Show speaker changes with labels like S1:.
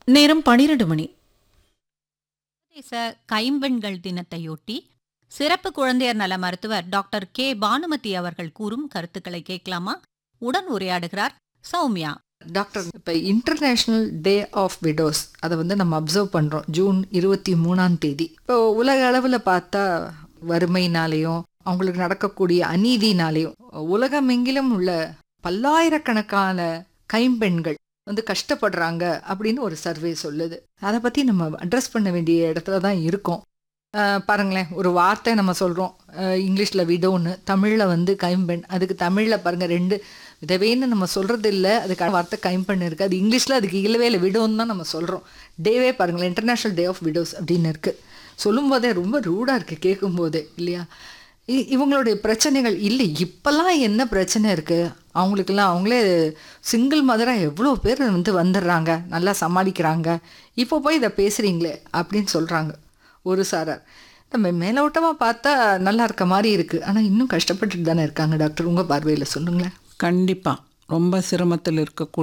S1: நேரம் பனிரெண்டு மணி
S2: சர்வதேச கைம்பெண்கள் தினத்தையொட்டி சிறப்பு குழந்தையர் நல மருத்துவர் டாக்டர் கே பானுமதி அவர்கள் கூறும் கருத்துக்களை கேட்கலாமா உடன் உரையாடுகிறார் சௌமியா
S3: டாக்டர் இப்போ இன்டர்நேஷ்னல் டே ஆஃப் விடோஸ் அதை வந்து நம்ம அப்சர்வ் பண்ணுறோம் ஜூன் இருபத்தி மூணாம் தேதி இப்போ உலக அளவில் பார்த்தா வறுமைனாலேயும் அவங்களுக்கு நடக்கக்கூடிய அநீதினாலேயும் உலகமெங்கிலும் உள்ள பல்லாயிரக்கணக்கான கைம்பெண்கள் வந்து கஷ்டப்படுறாங்க அப்படின்னு ஒரு சர்வே சொல்லுது அதை பற்றி நம்ம அட்ரஸ் பண்ண வேண்டிய இடத்துல தான் இருக்கோம் அஹ் பாருங்களேன் ஒரு வார்த்தை நம்ம சொல்கிறோம் இங்கிலீஷில் விடோன்னு தமிழில் வந்து கைம்பெண் அதுக்கு தமிழில் பாருங்கள் ரெண்டு விதவேன்னு நம்ம சொல்கிறது இல்லை அதுக்கு வார்த்தை கைம்பெண் இருக்குது அது இங்கிலீஷில் அதுக்கு இல்லவே இல்லை விடோன்னு தான் நம்ம சொல்கிறோம் டேவே பாருங்களேன் இன்டர்நேஷ்னல் டே ஆஃப் விடோஸ் அப்படின்னு இருக்குது சொல்லும்போதே ரொம்ப ரூடாக இருக்குது கேட்கும்போதே இல்லையா இ- இவங்களுடைய பிரச்சனைகள் இல்லை இப்போல்லாம் என்ன பிரச்சனை இருக்குது அவங்களுக்கெல்லாம் அவங்களே சிங்கிள் மதராக எவ்வளோ பேர் வந்து வந்துடுறாங்க நல்லா சமாளிக்கிறாங்க இப்போ போய் இதை பேசுகிறீங்களே அப்படின்னு சொல்கிறாங்க ஒரு சாரார் நம்ம மேலோட்டமாக பார்த்தா நல்லா இருக்க மாதிரி இருக்குது ஆனால் இன்னும் கஷ்டப்பட்டுட்டு தானே இருக்காங்க டாக்டர் உங்கள் பார்வையில் சொல்லுங்களேன்
S4: கண்டிப்பாக ரொம்ப சிரமத்தில் இருக்கக்கூடிய